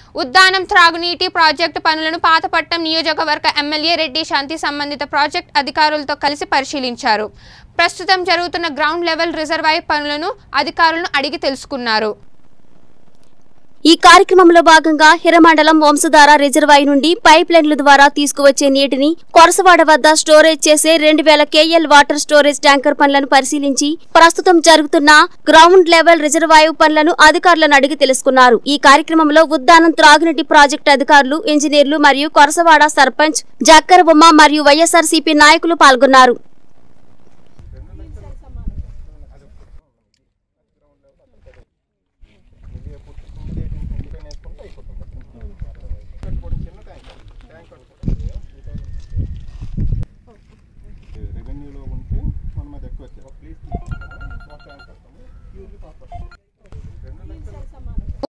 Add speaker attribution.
Speaker 1: ఉద్దానం త్రాగునీటి ప్రాజెక్టు పనులను పాతపట్నం నియోజకవర్గ ఎమ్మెల్యే రెడ్డి శాంతి సంబంధిత ప్రాజెక్ట్ అధికారులతో కలిసి పరిశీలించారు ప్రస్తుతం జరుగుతున్న గ్రౌండ్ లెవెల్ రిజర్వాయర్ పనులను అధికారులను అడిగి తెలుసుకున్నారు
Speaker 2: ఈ కార్యక్రమంలో భాగంగా హిరమండలం వంశధార రిజర్వాయర్ నుండి పైప్ లైన్ల ద్వారా తీసుకువచ్చే నీటిని కొరసవాడ వద్ద స్టోరేజ్ చేసే రెండు వేల కేఎల్ వాటర్ స్టోరేజ్ ట్యాంకర్ పనులను పరిశీలించి ప్రస్తుతం జరుగుతున్న గ్రౌండ్ లెవెల్ రిజర్వాయర్ పనులను అధికారులను అడిగి తెలుసుకున్నారు ఈ కార్యక్రమంలో ఉద్దానం త్రాగునీటి ప్రాజెక్టు అధికారులు ఇంజనీర్లు మరియు కొరసవాడ సర్పంచ్ జక్కర బొమ్మ మరియు వైఎస్ఆర్సీపీ నాయకులు పాల్గొన్నారు